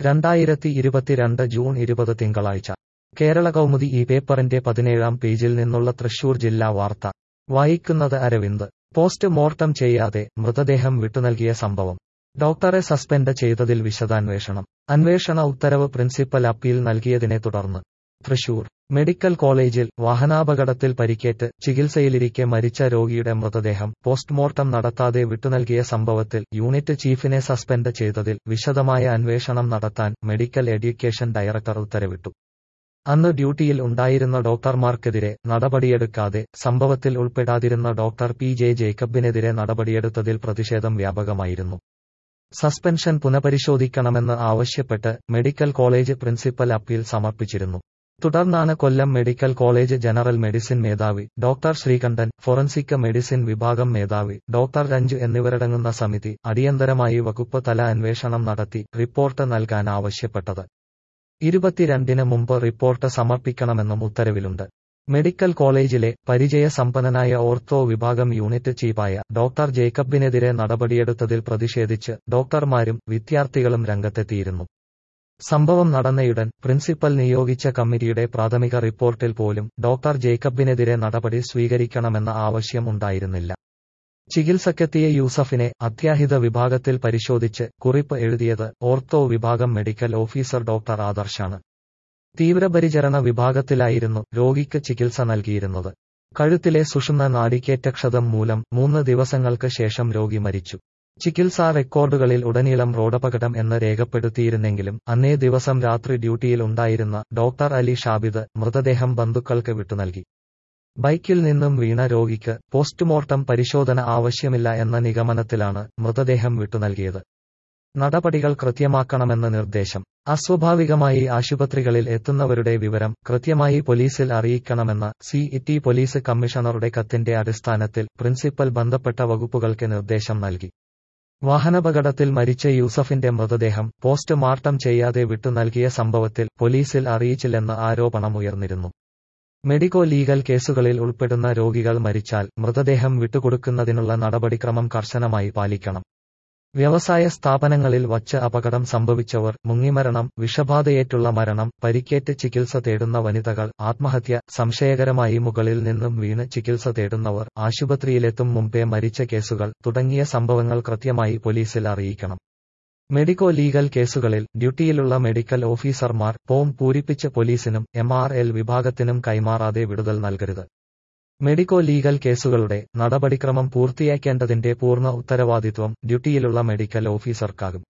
രണ്ടായിരത്തി ഇരുപത്തിരണ്ട് ജൂൺ ഇരുപത് തിങ്കളാഴ്ച കേരള കൗമുദി ഈ പേപ്പറിന്റെ പതിനേഴാം പേജിൽ നിന്നുള്ള തൃശൂർ ജില്ലാ വാർത്ത വായിക്കുന്നത് അരവിന്ദ് പോസ്റ്റ് മോർട്ടം ചെയ്യാതെ മൃതദേഹം വിട്ടുനൽകിയ സംഭവം ഡോക്ടറെ സസ്പെൻഡ് ചെയ്തതിൽ വിശദാന്വേഷണം അന്വേഷണ ഉത്തരവ് പ്രിൻസിപ്പൽ അപ്പീൽ നൽകിയതിനെ തുടർന്ന് തൃശൂർ മെഡിക്കൽ കോളേജിൽ വാഹനാപകടത്തിൽ പരിക്കേറ്റ് ചികിത്സയിലിരിക്കെ മരിച്ച രോഗിയുടെ മൃതദേഹം പോസ്റ്റ്മോർട്ടം നടത്താതെ വിട്ടുനൽകിയ സംഭവത്തിൽ യൂണിറ്റ് ചീഫിനെ സസ്പെൻഡ് ചെയ്തതിൽ വിശദമായ അന്വേഷണം നടത്താൻ മെഡിക്കൽ എഡ്യൂക്കേഷൻ ഡയറക്ടർ ഉത്തരവിട്ടു അന്ന് ഡ്യൂട്ടിയിൽ ഉണ്ടായിരുന്ന ഡോക്ടർമാർക്കെതിരെ നടപടിയെടുക്കാതെ സംഭവത്തിൽ ഉൾപ്പെടാതിരുന്ന ഡോക്ടർ പി ജെ ജേക്കബിനെതിരെ നടപടിയെടുത്തതിൽ പ്രതിഷേധം വ്യാപകമായിരുന്നു സസ്പെൻഷൻ പുനഃപരിശോധിക്കണമെന്ന് ആവശ്യപ്പെട്ട് മെഡിക്കൽ കോളേജ് പ്രിൻസിപ്പൽ അപ്പീൽ സമർപ്പിച്ചിരുന്നു തുടർന്നാണ് Kollam medical college general medicine മേധാവി ഡോക്ടർ ശ്രീകണ്ഠൻ ഫോറൻസിക് മെഡിസിൻ വിഭാഗം മേധാവി ഡോക്ടർ രഞ്ജു എന്നിവരടങ്ങുന്ന സമിതി അടിയന്തരമായി വകുപ്പ് തല അന്വേഷണം നടത്തി റിപ്പോർട്ട് നൽകാൻ ആവശ്യപ്പെട്ടത് ഇരുപത്തിരണ്ടിന് മുമ്പ് റിപ്പോർട്ട് സമർപ്പിക്കണമെന്നും ഉത്തരവിലുണ്ട് മെഡിക്കൽ കോളേജിലെ പരിചയസമ്പന്നനായ ഓർത്തോ വിഭാഗം യൂണിറ്റ് ചീഫായ ഡോക്ടർ ജേക്കബിനെതിരെ നടപടിയെടുത്തതിൽ പ്രതിഷേധിച്ച് ഡോക്ടർമാരും വിദ്യാർത്ഥികളും രംഗത്തെത്തിയിരുന്നു സംഭവം നടന്നയുടൻ പ്രിൻസിപ്പൽ നിയോഗിച്ച കമ്മിറ്റിയുടെ പ്രാഥമിക റിപ്പോർട്ടിൽ പോലും ഡോക്ടർ ജേക്കബിനെതിരെ നടപടി സ്വീകരിക്കണമെന്ന ആവശ്യം ഉണ്ടായിരുന്നില്ല ചികിത്സക്കെത്തിയ യൂസഫിനെ അത്യാഹിത വിഭാഗത്തിൽ പരിശോധിച്ച് കുറിപ്പ് എഴുതിയത് ഓർത്തോ വിഭാഗം മെഡിക്കൽ ഓഫീസർ ഡോക്ടർ ആദർശാണ് തീവ്രപരിചരണ വിഭാഗത്തിലായിരുന്നു രോഗിക്ക് ചികിത്സ നൽകിയിരുന്നത് കഴുത്തിലെ സുഷുമ്ന നാടിക്കേറ്റക്ഷതം മൂലം മൂന്ന് ദിവസങ്ങൾക്ക് ശേഷം രോഗി മരിച്ചു ചികിത്സാ റെക്കോർഡുകളിൽ ഉടനീളം റോഡപകടം എന്ന് രേഖപ്പെടുത്തിയിരുന്നെങ്കിലും അന്നേ ദിവസം രാത്രി ഡ്യൂട്ടിയിൽ ഉണ്ടായിരുന്ന ഡോക്ടർ അലി ഷാബിദ് മൃതദേഹം ബന്ധുക്കൾക്ക് വിട്ടുനൽകി ബൈക്കിൽ നിന്നും വീണ രോഗിക്ക് പോസ്റ്റ്മോർട്ടം പരിശോധന ആവശ്യമില്ല എന്ന നിഗമനത്തിലാണ് മൃതദേഹം വിട്ടുനൽകിയത് നടപടികൾ കൃത്യമാക്കണമെന്ന് നിർദ്ദേശം അസ്വാഭാവികമായി ആശുപത്രികളിൽ എത്തുന്നവരുടെ വിവരം കൃത്യമായി പോലീസിൽ അറിയിക്കണമെന്ന സി ഇ പോലീസ് കമ്മീഷണറുടെ കത്തിന്റെ അടിസ്ഥാനത്തിൽ പ്രിൻസിപ്പൽ ബന്ധപ്പെട്ട വകുപ്പുകൾക്ക് നിർദ്ദേശം നൽകി വാഹനാപകടത്തിൽ മരിച്ച യൂസഫിന്റെ മൃതദേഹം പോസ്റ്റ് മാർട്ടം ചെയ്യാതെ വിട്ടുനൽകിയ സംഭവത്തിൽ പോലീസിൽ അറിയിച്ചില്ലെന്ന് ആരോപണം ഉയർന്നിരുന്നു മെഡിക്കോ ലീഗൽ കേസുകളിൽ ഉൾപ്പെടുന്ന രോഗികൾ മരിച്ചാൽ മൃതദേഹം വിട്ടുകൊടുക്കുന്നതിനുള്ള നടപടിക്രമം കർശനമായി പാലിക്കണം വ്യവസായ സ്ഥാപനങ്ങളിൽ വച്ച് അപകടം സംഭവിച്ചവർ മുങ്ങിമരണം വിഷബാധയേറ്റുള്ള മരണം പരിക്കേറ്റ് ചികിത്സ തേടുന്ന വനിതകൾ ആത്മഹത്യ സംശയകരമായി മുകളിൽ നിന്നും വീണ് ചികിത്സ തേടുന്നവർ ആശുപത്രിയിലെത്തും മുമ്പേ മരിച്ച കേസുകൾ തുടങ്ങിയ സംഭവങ്ങൾ കൃത്യമായി പോലീസിൽ അറിയിക്കണം മെഡിക്കോ ലീഗൽ കേസുകളിൽ ഡ്യൂട്ടിയിലുള്ള മെഡിക്കൽ ഓഫീസർമാർ ഫോം പൂരിപ്പിച്ച് പോലീസിനും എം ആർ എൽ വിഭാഗത്തിനും കൈമാറാതെ വിടുതൽ നൽകരുത് മെഡിക്കോ ലീഗൽ കേസുകളുടെ നടപടിക്രമം പൂർത്തിയാക്കേണ്ടതിന്റെ പൂർണ്ണ ഉത്തരവാദിത്വം ഡ്യൂട്ടിയിലുള്ള മെഡിക്കൽ ഓഫീസർക്കാകും